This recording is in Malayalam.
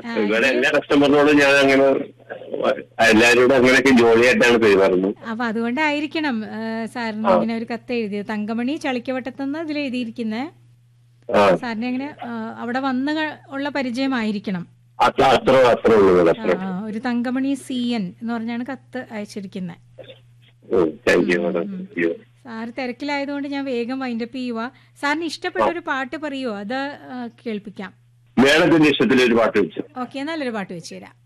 ഇവിടെ എല്ലാ കസ്റ്റമറിനോടും ഞാൻ അങ്ങനെ എല്ലാവരോടും അങ്ങനെയൊക്കെ ജോലിയായിട്ടാണ് പെരുമാറുന്നത് അപ്പൊ അതുകൊണ്ടായിരിക്കണം ആ, സാറിന് ഇങ്ങനെ ഒരു കത്ത് എഴുതിയത് തങ്കമണി ചളിക്കവട്ടത്തെന്ന് ഇതിൽ എഴുതിയിരിക്കുന്നേ ആ സാറിന് അങ്ങനെ ആ, അവിടെ വന്ന് ക- ഉള്ള പരിചയമായിരിക്കണം അത്ര അത്ര അത്ര ഉള്ളൂ ആ, അത്ര ആ, ഒരു തങ്കമണി സി എൻ എന്ന് പറഞ്ഞാണ് കത്ത് അയച്ചിരിക്കുന്നത് thank you madam thank you sir തിരക്കിലായതുകൊണ്ട് ഞാൻ വേഗം വൈൻഡപ്പ് ചെയ്യുക സാറിന് ഇഷ്ടപ്പെട്ട ഒരു പാട്ട് പറയുമോ അത് ആ, കേൾപ്പിക്കാം മേഡത്തിന്റെ ഇഷ്ടത്തിൽ ഒരു പാട്ട് വെച്ചു ഓക്കെ നല്ലൊരു പാട്ട് വെച്ച് തരാം